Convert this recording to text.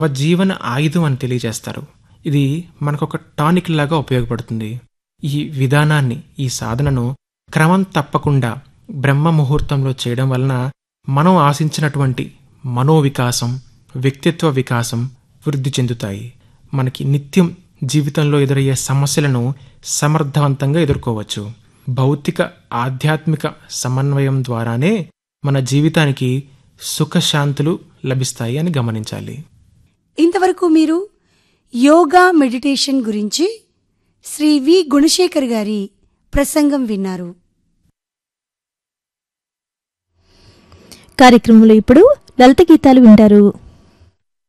ఒక జీవన ఆయుధం అని తెలియజేస్తారు ఇది మనకొక టానిక్ లాగా ఉపయోగపడుతుంది ఈ విధానాన్ని ఈ సాధనను క్రమం తప్పకుండా బ్రహ్మ ముహూర్తంలో చేయడం వలన మనం ఆశించినటువంటి మనోవికాసం వ్యక్తిత్వ వికాసం వృద్ధి చెందుతాయి మనకి నిత్యం జీవితంలో ఎదురయ్యే సమస్యలను సమర్థవంతంగా ఎదుర్కోవచ్చు భౌతిక ఆధ్యాత్మిక సమన్వయం ద్వారానే మన జీవితానికి సుఖశాంతులు లభిస్తాయి అని గమనించాలి ఇంతవరకు మీరు యోగా మెడిటేషన్ గురించి శ్రీ వి గుణశేఖర్ గారి ప్రసంగం విన్నారు కార్యక్రమంలో ఇప్పుడు లలిత గీతాలు వింటారు